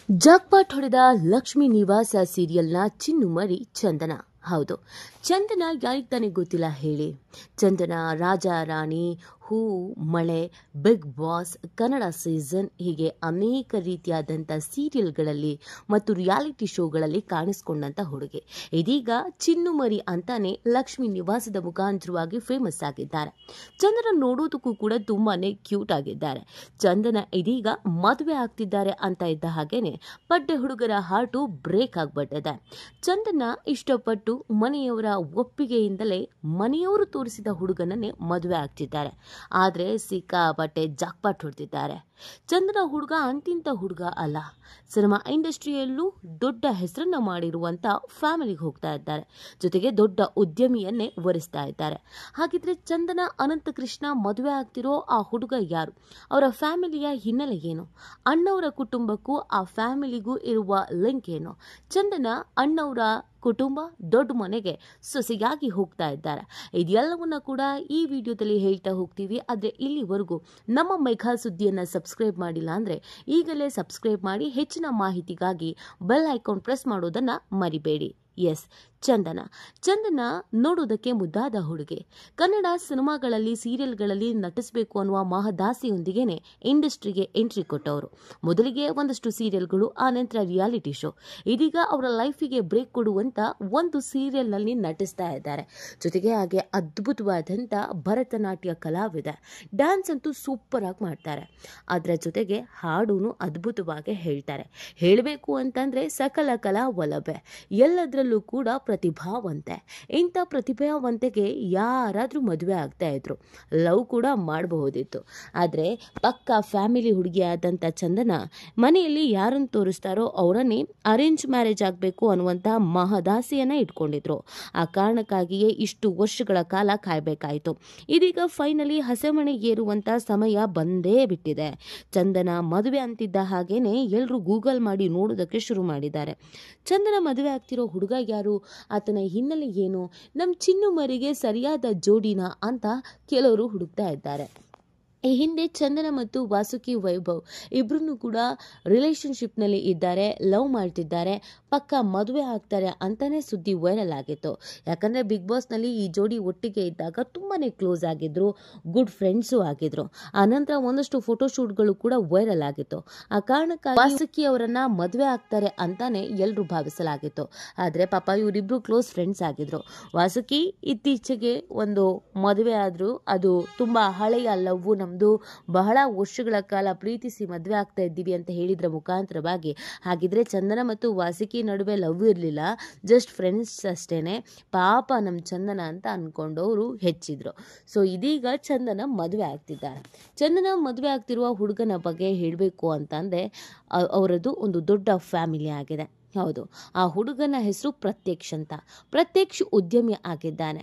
jackpot ಹೊಡೆದ ಲಕ್ಷ್ಮೀ ನಿವಾಸ ಸೀರಿಯಲ್ನ ಚಿನ್ನುಮರಿ ಚಂದನ ಹೌದು ಚಂದನ ಯಾರಿಗೆ ತಾನೇ ಗೊತ್ತಿಲ್ಲ ಹೇಳಿ ಚಂದನ ರಾಜ ರಾಣಿ ಹೂ ಮಳೆ ಬಿಗ್ ಬಾಸ್ ಕನ್ನಡ ಸೀಸನ್ ಹೀಗೆ ಅನೇಕ ರೀತಿಯಾದಂಥ ಸೀರಿಯಲ್ಗಳಲ್ಲಿ ಮತ್ತು ರಿಯಾಲಿಟಿ ಶೋಗಳಲ್ಲಿ ಕಾಣಿಸ್ಕೊಂಡಂಥ ಹುಡುಗಿ ಇದೀಗ ಚಿನ್ನುಮರಿ ಅಂತಾನೆ ಲಕ್ಷ್ಮೀ ನಿವಾಸದ ಮುಖಾಂತರವಾಗಿ ಫೇಮಸ್ ಆಗಿದ್ದಾರೆ ಚಂದನ ನೋಡೋದಕ್ಕೂ ಕೂಡ ತುಂಬಾನೇ ಕ್ಯೂಟ್ ಆಗಿದ್ದಾರೆ ಚಂದನ ಇದೀಗ ಮದುವೆ ಆಗ್ತಿದ್ದಾರೆ ಅಂತ ಇದ್ದ ಹಾಗೇನೆ ಪಡ್ಡೆ ಹುಡುಗರ ಹಾರ್ಟು ಬ್ರೇಕ್ ಆಗ್ಬಿಟ್ಟಿದೆ ಚಂದನ ಇಷ್ಟಪಟ್ಟು ಮನೆಯವರ ಒಪ್ಪಿಗೆಯಿಂದಲೇ ಮನೆಯವರು ತೋರಿಸಿದ ಹುಡುಗನನ್ನೇ ಮದುವೆ ಆಗ್ತಿದ್ದಾರೆ ಆದರೆ ಸಿಕ್ಕಾಪಟ್ಟೆ ಜಾಕ್ಪಾಟ್ ಹೊಡೆದಿದ್ದಾರೆ ಚಂದನ ಹುಡುಗ ಅಂತಿಂತ ಹುಡುಗ ಅಲ್ಲ ಸಿನಿಮಾ ಇಂಡಸ್ಟ್ರಿಯಲ್ಲೂ ದೊಡ್ಡ ಹೆಸರನ್ನ ಮಾಡಿರುವಂತ ಫ್ಯಾಮಿಲಿಗೆ ಹೋಗ್ತಾ ಇದ್ದಾರೆ ಜೊತೆಗೆ ದೊಡ್ಡ ಉದ್ಯಮಿಯನ್ನೇ ವರಿಸ್ತಾ ಇದ್ದಾರೆ ಹಾಗಿದ್ರೆ ಚಂದನ ಅನಂತ ಕೃಷ್ಣ ಮದುವೆ ಆಗ್ತಿರೋ ಆ ಹುಡುಗ ಯಾರು ಅವರ ಫ್ಯಾಮಿಲಿಯ ಹಿನ್ನೆಲೆ ಏನು ಅಣ್ಣವರ ಕುಟುಂಬಕ್ಕೂ ಆ ಫ್ಯಾಮಿಲಿಗೂ ಇರುವ ಲಿಂಕ್ ಏನು ಚಂದನ ಅಣ್ಣವರ ಕುಟುಂಬ ದೊಡ್ಡ ಮನೆಗೆ ಸೊಸೆಯಾಗಿ ಹೋಗ್ತಾ ಇದ್ದಾರೆ ಇದೆಲ್ಲವನ್ನ ಕೂಡ ಈ ವಿಡಿಯೋದಲ್ಲಿ ಹೇಳ್ತಾ ಹೋಗ್ತೀವಿ ಆದರೆ ಇಲ್ಲಿವರೆಗೂ ನಮ್ಮ ಮೆಘಾ ಸುದ್ದಿಯನ್ನು ಸಬ್ಸ್ಕ್ರೈಬ್ ಮಾಡಿಲ್ಲ ಅಂದರೆ ಈಗಲೇ ಸಬ್ಸ್ಕ್ರೈಬ್ ಮಾಡಿ ಹೆಚ್ಚಿನ ಮಾಹಿತಿಗಾಗಿ ಬೆಲ್ ಐಕಾನ್ ಪ್ರೆಸ್ ಮಾಡೋದನ್ನು ಮರಿಬೇಡಿ ಎಸ್ ಚಂದನ ಚಂದನ ನೋಡೋದಕ್ಕೆ ಮುದ್ದಾದ ಹುಡುಗಿ ಕನ್ನಡ ಸಿನಿಮಾಗಳಲ್ಲಿ ಸೀರಿಯಲ್ಗಳಲ್ಲಿ ನಟಿಸಬೇಕು ಅನ್ನುವ ಮಹದಾಸೆಯೊಂದಿಗೇನೆ ಇಂಡಸ್ಟ್ರಿಗೆ ಎಂಟ್ರಿ ಕೊಟ್ಟವರು ಮೊದಲಿಗೆ ಒಂದಷ್ಟು ಸೀರಿಯಲ್ಗಳು ಆ ನಂತರ ರಿಯಾಲಿಟಿ ಶೋ ಇದೀಗ ಅವರ ಲೈಫಿಗೆ ಬ್ರೇಕ್ ಕೊಡುವಂತ ಒಂದು ಸೀರಿಯಲ್ನಲ್ಲಿ ನಟಿಸ್ತಾ ಇದ್ದಾರೆ ಜೊತೆಗೆ ಹಾಗೆ ಅದ್ಭುತವಾದಂಥ ಭರತನಾಟ್ಯ ಕಲಾವಿದೆ ಡ್ಯಾನ್ಸ್ ಅಂತೂ ಸೂಪರ್ ಆಗಿ ಮಾಡ್ತಾರೆ ಅದರ ಜೊತೆಗೆ ಹಾಡೂನು ಅದ್ಭುತವಾಗಿ ಹೇಳ್ತಾರೆ ಹೇಳಬೇಕು ಅಂತಂದ್ರೆ ಸಕಲ ಕಲಾ ಒಲಬೆ ಎಲ್ಲದರಲ್ಲೂ ಕೂಡ ಪ್ರತಿಭಾವಂತೆ ಇಂಥ ಪ್ರತಿಭಾವಂತೆಗೆ ಯಾರಾದರೂ ಮದುವೆ ಆಗ್ತಾ ಇದ್ರು ಲವ್ ಕೂಡ ಮಾಡಬಹುದಿತ್ತು ಆದರೆ ಪಕ್ಕ ಫ್ಯಾಮಿಲಿ ಹುಡುಗಿಯಾದಂಥ ಚಂದನ ಮನೆಯಲ್ಲಿ ಯಾರನ್ನು ತೋರಿಸ್ತಾರೋ ಅವರನ್ನೇ ಅರೇಂಜ್ ಮ್ಯಾರೇಜ್ ಆಗಬೇಕು ಅನ್ನುವಂಥ ಮಹದಾಸೆಯನ್ನ ಇಟ್ಕೊಂಡಿದ್ರು ಆ ಕಾರಣಕ್ಕಾಗಿಯೇ ಇಷ್ಟು ವರ್ಷಗಳ ಕಾಲ ಕಾಯಬೇಕಾಯಿತು ಇದೀಗ ಫೈನಲಿ ಹಸೆಮಣೆ ಏರುವಂತ ಸಮಯ ಬಂದೇ ಬಿಟ್ಟಿದೆ ಚಂದನ ಮದುವೆ ಅಂತಿದ್ದ ಹಾಗೇನೆ ಎಲ್ಲರೂ ಗೂಗಲ್ ಮಾಡಿ ನೋಡೋದಕ್ಕೆ ಶುರು ಮಾಡಿದ್ದಾರೆ ಚಂದನ ಮದುವೆ ಆಗ್ತಿರೋ ಹುಡುಗ ಯಾರು ಆತನ ಹಿನ್ನೆಲೆ ಏನು ನಮ್ಮ ಚಿನ್ನು ಮರಿಗೆ ಸರಿಯಾದ ಜೋಡಿನ ಅಂತ ಕೆಲವರು ಹುಡುಕ್ತಾ ಇದ್ದಾರೆ ಈ ಹಿಂದೆ ಚಂದನ ಮತ್ತು ವಾಸುಕಿ ವೈಭವ್ ಇಬ್ಬರೂ ಕೂಡ ರಿಲೇಶನ್ಶಿಪ್ನಲ್ಲಿ ಇದ್ದಾರೆ ಲವ್ ಮಾಡ್ತಿದ್ದಾರೆ ಪಕ್ಕ ಮದುವೆ ಆಗ್ತಾರೆ ಅಂತಾನೆ ಸುದ್ದಿ ವೈರಲ್ ಆಗಿತ್ತು ಯಾಕಂದರೆ ಬಿಗ್ ಬಾಸ್ನಲ್ಲಿ ಈ ಜೋಡಿ ಒಟ್ಟಿಗೆ ಇದ್ದಾಗ ತುಂಬಾ ಕ್ಲೋಸ್ ಆಗಿದ್ರು ಗುಡ್ ಫ್ರೆಂಡ್ಸು ಆಗಿದ್ರು ಆನಂತರ ಒಂದಷ್ಟು ಫೋಟೋಶೂಟ್ಗಳು ಕೂಡ ವೈರಲ್ ಆಗಿತ್ತು ಆ ಕಾರಣಕ್ಕಾಗಿ ವಾಸುಕಿ ಅವರನ್ನ ಮದುವೆ ಆಗ್ತಾರೆ ಅಂತಾನೆ ಎಲ್ಲರೂ ಭಾವಿಸಲಾಗಿತ್ತು ಆದರೆ ಪಾಪ ಇವರಿಬ್ರು ಕ್ಲೋಸ್ ಫ್ರೆಂಡ್ಸ್ ಆಗಿದ್ರು ವಾಸುಕಿ ಇತ್ತೀಚೆಗೆ ಒಂದು ಮದುವೆ ಆದ್ರು ಅದು ತುಂಬಾ ಹಳೆಯ ಲವ್ ನಮ್ದು ಬಹಳ ವರ್ಷಗಳ ಕಾಲ ಪ್ರೀತಿಸಿ ಮದುವೆ ಆಗ್ತಾ ಇದ್ದೀವಿ ಅಂತ ಹೇಳಿದ್ರ ಮುಖಾಂತರವಾಗಿ ಹಾಗಿದ್ರೆ ಚಂದನ ಮತ್ತು ವಾಸುಕಿ ನಡುವೆ ಲವ್ ಇರಲಿಲ್ಲ ಜಸ್ಟ್ ಫ್ರೆಂಡ್ಸ್ ಅಷ್ಟೇನೆ ಪಾಪ ನಮ್ಮ ಚಂದನ ಅಂತ ಅನ್ಕೊಂಡವರು ಹೆಚ್ಚಿದ್ರು ಸೊ ಇದೀಗ ಚಂದನ ಮದುವೆ ಆಗ್ತಿದ್ದಾರೆ ಚಂದನ ಮದುವೆ ಆಗ್ತಿರುವ ಹುಡುಗನ ಬಗ್ಗೆ ಹೇಳಬೇಕು ಅಂತಂದ್ರೆ ಅ- ಅವರದ್ದು ಒಂದು ದೊಡ್ಡ ಫ್ಯಾಮಿಲಿ ಆಗಿದೆ ಹೌದು ಆ ಹುಡುಗನ ಹೆಸರು ಪ್ರತ್ಯಕ್ಷ ಅಂತ ಪ್ರತ್ಯಕ್ಷ ಉದ್ಯಮಿ ಆಗಿದ್ದಾನೆ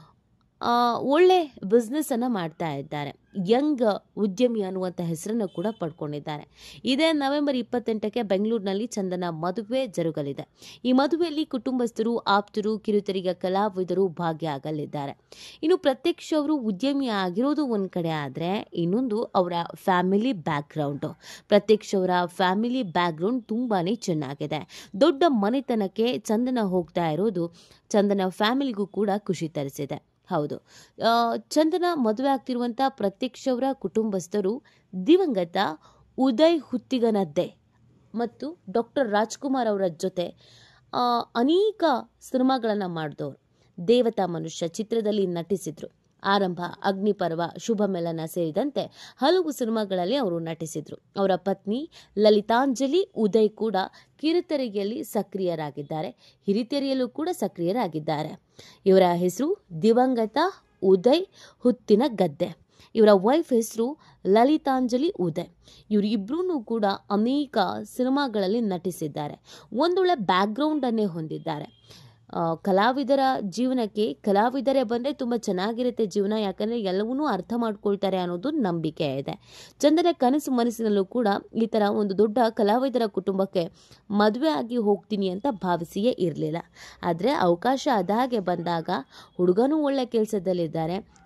ಆ, ಒಳ್ಳೆ ಬಿಸ್ನೆಸ್ಸನ್ನು ಮಾಡ್ತಾ ಇದ್ದಾರೆ ಯಂಗ್ ಉದ್ಯಮಿ ಅನ್ನುವಂಥ ಹೆಸರನ್ನು ಕೂಡ ಪಡ್ಕೊಂಡಿದ್ದಾರೆ ಇದೇ ನವೆಂಬರ್ ಇಪ್ಪತ್ತೆಂಟಕ್ಕೆ ಬೆಂಗಳೂರಿನಲ್ಲಿ ಚಂದನ ಮದುವೆ ಜರುಗಲಿದೆ ಈ ಮದುವೆಯಲ್ಲಿ ಕುಟುಂಬಸ್ಥರು ಆಪ್ತರು ಕಿರುತೆರೆಯ ಕಲಾವಿದರು ಭಾಗಿಯಾಗಲಿದ್ದಾರೆ ಇನ್ನು ಪ್ರತ್ಯಕ್ಷ ಅವರು ಉದ್ಯಮಿ ಆಗಿರೋದು ಒಂದು ಕಡೆ ಆದರೆ ಇನ್ನೊಂದು ಅವರ ಫ್ಯಾಮಿಲಿ ಬ್ಯಾಕ್ಗ್ರೌಂಡು ಪ್ರತ್ಯಕ್ಷ ಅವರ ಫ್ಯಾಮಿಲಿ ಬ್ಯಾಕ್ಗ್ರೌಂಡ್ ತುಂಬಾ ಚೆನ್ನಾಗಿದೆ ದೊಡ್ಡ ಮನೆತನಕ್ಕೆ ಚಂದನ ಹೋಗ್ತಾ ಇರೋದು ಚಂದನ ಫ್ಯಾಮಿಲಿಗೂ ಕೂಡ ಖುಷಿ ತರಿಸಿದೆ ಹೌದು ಆ, ಚಂದನ ಮದುವೆ ಆಗ್ತಿರುವಂಥ ಪ್ರತ್ಯಕ್ಷ ಅವರ ಕುಟುಂಬಸ್ಥರು ದಿವಂಗತ ಉದಯ್ ಹುತ್ತಿಗನದ್ದೆ ಮತ್ತು ಡಾಕ್ಟರ್ ರಾಜ್ಕುಮಾರ್ ಅವರ ಜೊತೆ ಆ, ಅನೇಕ ಸಿನಿಮಾಗಳನ್ನು ಮಾಡಿದವರು ದೇವತಾ ಮನುಷ್ಯ ಚಿತ್ರದಲ್ಲಿ ನಟಿಸಿದ್ರು ಆರಂಭ ಅಗ್ನಿಪರ್ವ ಶುಭ ಮೆಲನ ಸೇರಿದಂತೆ ಹಲವು ಸಿನಿಮಾಗಳಲ್ಲಿ ಅವರು ನಟಿಸಿದ್ರು ಅವರ ಪತ್ನಿ ಲಲಿತಾಂಜಲಿ ಉದಯ್ ಕೂಡ ಕಿರುತೆರೆಯಲ್ಲಿ ಸಕ್ರಿಯರಾಗಿದ್ದಾರೆ ಹಿರಿತೆರೆಯಲ್ಲೂ ಕೂಡ ಸಕ್ರಿಯರಾಗಿದ್ದಾರೆ ಇವರ ಹೆಸರು ದಿವಂಗತ ಉದಯ್ ಹುತ್ತಿನ ಗದ್ದೆ ಇವರ ವೈಫ್ ಹೆಸರು ಲಲಿತಾಂಜಲಿ ಉದಯ್ ಇವರಿಬ್ಬರೂ ಕೂಡ ಅನೇಕ ಸಿನಿಮಾಗಳಲ್ಲಿ ನಟಿಸಿದ್ದಾರೆ ಒಂದೊಳ್ಳೆ ಬ್ಯಾಕ್ಗ್ರೌಂಡನ್ನೇ ಹೊಂದಿದ್ದಾರೆ ಆ, ಕಲಾವಿದರ ಜೀವನಕ್ಕೆ ಕಲಾವಿದರೇ ಬಂದರೆ ತುಂಬ ಚೆನ್ನಾಗಿರುತ್ತೆ ಜೀವನ ಯಾಕಂದರೆ ಎಲ್ಲವನ್ನೂ ಅರ್ಥ ಮಾಡ್ಕೊಳ್ತಾರೆ ಅನ್ನೋದು ನಂಬಿಕೆ ಇದೆ ಚಂದನ ಕನಸು ಮನಸ್ಸಿನಲ್ಲೂ ಕೂಡ ಈ ಥರ ಒಂದು ದೊಡ್ಡ ಕಲಾವಿದರ ಕುಟುಂಬಕ್ಕೆ ಮದುವೆ ಆಗಿ ಹೋಗ್ತೀನಿ ಅಂತ ಭಾವಿಸಿಯೇ ಇರಲಿಲ್ಲ ಆದರೆ ಅವಕಾಶ ಅದಾಗೆ ಬಂದಾಗ ಹುಡುಗನೂ ಒಳ್ಳೆ ಕೆಲಸದಲ್ಲಿದ್ದಾರೆ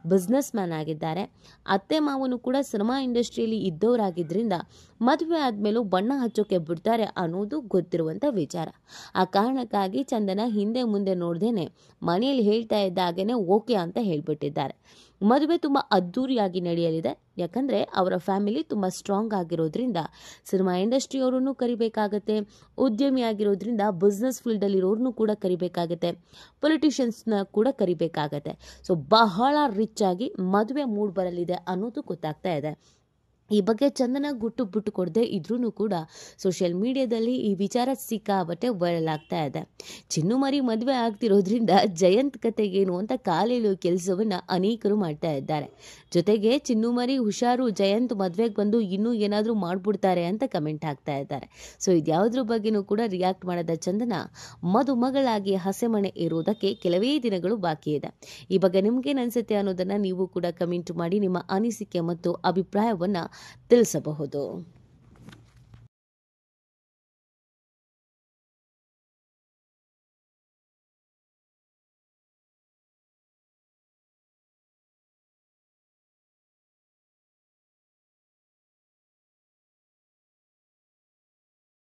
ಬಿಸ್ನೆಸ್ ಮ್ಯಾನ್ ಆಗಿದ್ದಾರೆ ಅತ್ತೆ ಮಾವನು ಕೂಡ ಸಿನಿಮಾ ಇಂಡಸ್ಟ್ರಿಯಲ್ಲಿ ಇದ್ದವರಾಗಿದ್ದರಿಂದ ಮದುವೆ ಆದಮೇಲೂ ಬಣ್ಣ ಹಚ್ಚೋಕೆ ಬಿಡ್ತಾರೆ ಅನ್ನೋದು ಗೊತ್ತಿರುವಂಥ ವಿಚಾರ ಆ ಕಾರಣಕ್ಕಾಗಿ ಚಂದನ ಹಿಂದೆ ಮುಂದೆ ನೋಡ್ದೇನೆ ಮನೆಯಲ್ಲಿ ಹೇಳ್ತಾ ಇದ್ದ ಹಾಗೇನೆ ಓಕೆ ಅಂತ ಹೇಳ್ಬಿಟ್ಟಿದ್ದಾರೆ ಮದುವೆ ತುಂಬ ಅದ್ಧೂರಿಯಾಗಿ ನಡೆಯಲಿದೆ ಯಾಕಂದರೆ ಅವರ ಫ್ಯಾಮಿಲಿ ತುಂಬ ಸ್ಟ್ರಾಂಗ್ ಆಗಿರೋದ್ರಿಂದ ಸಿನಿಮಾ ಇಂಡಸ್ಟ್ರಿಯವ್ರನ್ನೂ ಕರಿಬೇಕಾಗತ್ತೆ ಉದ್ಯಮಿ ಆಗಿರೋದ್ರಿಂದ ಬಿಸ್ನೆಸ್ ಫೀಲ್ಡಲ್ಲಿರೋರ್ನೂ ಕೂಡ ಕರಿಬೇಕಾಗತ್ತೆ ಪೊಲಿಟಿಷಿಯನ್ಸ್ನ ಕೂಡ ಕರಿಬೇಕಾಗತ್ತೆ ಸೊ ಬಹಳ ರಿಚ್ ಆಗಿ ಮದುವೆ ಮೂಡ್ ಬರಲಿದೆ ಅನ್ನೋದು ಗೊತ್ತಾಗ್ತಾ ಇದೆ ಈ ಬಗ್ಗೆ ಚಂದನ ಗುಟ್ಟು ಬಿಟ್ಟು ಕೊಡದೆ ಇದ್ರೂ ಕೂಡ ಸೋಷಿಯಲ್ ಮೀಡಿಯಾದಲ್ಲಿ ಈ ವಿಚಾರ ಸಿಕ್ಕಾಬಟ್ಟೆ ವೈರಲ್ ಆಗ್ತಾ ಇದೆ ಚಿನ್ನು ಮರಿ ಮದುವೆ ಆಗ್ತಿರೋದ್ರಿಂದ ಜಯಂತ್ ಕತೆಗೇನು ಅಂತ ಕಾಲೆಳೆಯೋ ಕೆಲಸವನ್ನ ಅನೇಕರು ಮಾಡ್ತಾ ಇದ್ದಾರೆ ಜೊತೆಗೆ ಚಿನ್ನು ಮರಿ ಹುಷಾರು ಜಯಂತ್ ಮದುವೆಗೆ ಬಂದು ಇನ್ನೂ ಏನಾದರೂ ಮಾಡ್ಬಿಡ್ತಾರೆ ಅಂತ ಕಮೆಂಟ್ ಹಾಕ್ತಾ ಇದ್ದಾರೆ ಸೊ ಇದ್ಯಾವುದ್ರ ಬಗ್ಗೆನೂ ಕೂಡ ರಿಯಾಕ್ಟ್ ಮಾಡದ ಚಂದನ ಮದುಮಗಳಾಗಿ ಹಸೆಮಣೆ ಇರುವುದಕ್ಕೆ ಕೆಲವೇ ದಿನಗಳು ಬಾಕಿ ಇದೆ ಈ ಬಗ್ಗೆ ನಿಮ್ಗೇನು ಅನ್ಸುತ್ತೆ ಅನ್ನೋದನ್ನ ನೀವು ಕೂಡ ಕಮೆಂಟ್ ಮಾಡಿ ನಿಮ್ಮ ಅನಿಸಿಕೆ ಮತ್ತು ಅಭಿಪ್ರಾಯವನ್ನ ತಿಳಿಸಬಹುದು